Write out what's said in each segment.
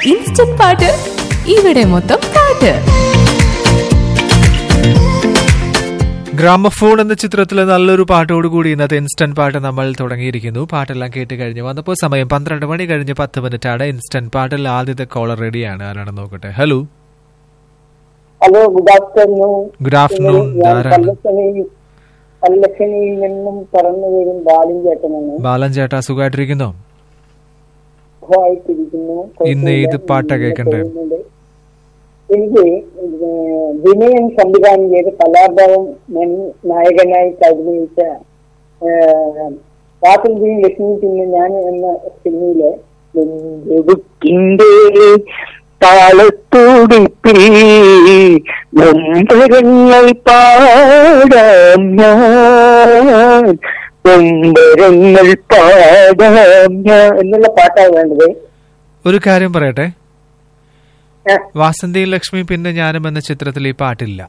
Instant പാട്ട് ഇവിടെ മൊത്തം പാട്ട് ഗ്രാമഫോൺ എന്ന ചിത്രത്തിലെ നല്ലൊരു പാട്ടോടുകൂടി ഇന്നത്തെ ഇൻസ്റ്റന്റ് പാട്ട് നമ്മൾ തുടങ്ങിയിരിക്കുന്നു പാട്ടെല്ലാം കേട്ട് കഴിഞ്ഞ് വന്നപ്പോൾ സമയം പന്ത്രണ്ട് മണി കഴിഞ്ഞ് പത്ത് മിനിറ്റാണ് ഇൻസ്റ്റന്റ് പാട്ടിൽ ആദ്യത്തെ കോളർ റെഡിയാണ് ആരാണെന്ന് നോക്കട്ടെ hello hello good afternoon good afternoon ഞാൻ ആരാണ് പല്ലശ്ശനിയിൽ പല്ലശ്ശനിയിൽ നിന്നും പറന്നു വരും ബാലൻ ചേട്ടനാണ് ബാലൻ ചേട്ടാ സുഖമായിട്ടിരിക്കുന്നോ സുഖമായിട്ടിരിക്കുന്നു ഇന്ന് ഏത് പാട്ടാ കേൾക്കണ്ടേ? പോകുന്നുണ്ട്. എനിക്ക് ഏഹ്, വിനയൻ സംവിധാനം ചെയ്ത് കലാഭവൻ മണി നായകനായി അഭിനയിച്ച വാസന്തിയും ലക്ഷ്മി പിന്നെ ഞാൻ എന്ന സിനിമയിലെ വെഞ്ചെടുക്കിന്റെ താളത്തുടിപ്പിൽ നൊമ്പരങ്ങൾ പാടാം ഞാൻ നൊമ്പരങ്ങൾ പാടാം ഞാൻ എന്നുള്ള പാട്ടാണ് വേണ്ടത് ഒരു കാര്യം പറയട്ടെ ആ, വാസന്തിയും ലക്ഷ്മി പിന്നെ ഞാനും എന്ന ചിത്രത്തിൽ ഈ പാട്ടില്ല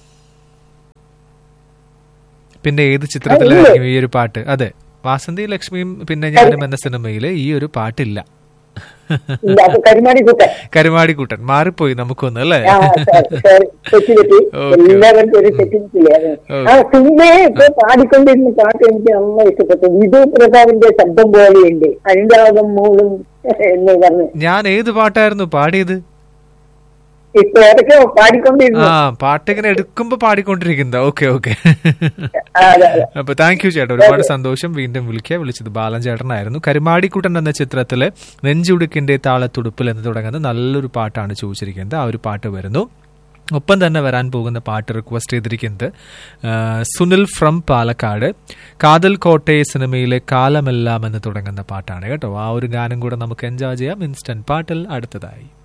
പിന്നെ ഏത് ചിത്രത്തിലായിരിക്കും ഈ ഒരു പാട്ട് അതെ വാസന്തിയും ലക്ഷ്മിയും പിന്നെ ഞാനും എന്ന സിനിമയില് ഈ ഒരു പാട്ടില്ല ഇല്ല, അത് കരിമാടി കൂട്ടൻ കരുമാടിക്കുട്ടൻ മാറിപ്പോയി നമുക്കൊന്ന് അല്ലേ ആ, സ- സ- തെറ്റ് തെറ്റി Okay. എല്ലാവർക്കും ഒരു തെറ്റില്ലേ അത് ആ സിനിമയെ ഇപ്പൊ പാടിക്കൊണ്ടിരുന്ന പാട്ട് എനിക്ക് നന്നായി ഇഷ്ടപ്പെട്ടു വിധു പ്രതാപിന്റെ ശബ്ദം പോലെയുണ്ട് അനുരാഗം മൂളും എന്ന് പറഞ്ഞ് ഞാൻ ഏത് പാട്ടായിരുന്നു പാടിയത് ഇപ്പൊ ഏതൊക്കെ പാടിക്കൊണ്ടിരുന്നു ആ പാട്ടിങ്ങനെ എടുക്കുമ്പോ പാടിക്കൊണ്ടിരിക്കുന്നത് ഓക്കെ ഓക്കെ ആ, അതെ, അതെ. അപ്പൊ താങ്ക് യു ചേട്ടാ ഒരുപാട് സന്തോഷം വീണ്ടും വിളിക്കുക വിളിച്ചത് ബാലൻ ചേട്ടനായിരുന്നു കരുമാടിക്കുട്ടൻ എന്ന ചിത്രത്തിലെ നെഞ്ചുടുക്കിന്റെ താളത്തുടുപ്പിൽ എന്ന് തുടങ്ങുന്ന നല്ലൊരു പാട്ടാണ് ചോദിച്ചിരിക്കുന്നത് ആ ഒരു പാട്ട് വരുന്നു ഒപ്പം തന്നെ വരാൻ പോകുന്ന പാട്ട് റിക്വസ്റ്റ് ചെയ്തിരിക്കുന്നത് ആ, സുനിൽ ഫ്രം പാലക്കാട് കാതൽ കോട്ടയെ സിനിമയിലെ കാലമെല്ലാം എന്ന് തുടങ്ങുന്ന പാട്ടാണ് കേട്ടോ ആ ഒരു ഗാനം കൂടെ നമുക്ക് എൻജോയ് ചെയ്യാം ഇൻസ്റ്റന്റ് പാട്ടിൽ അടുത്തതായി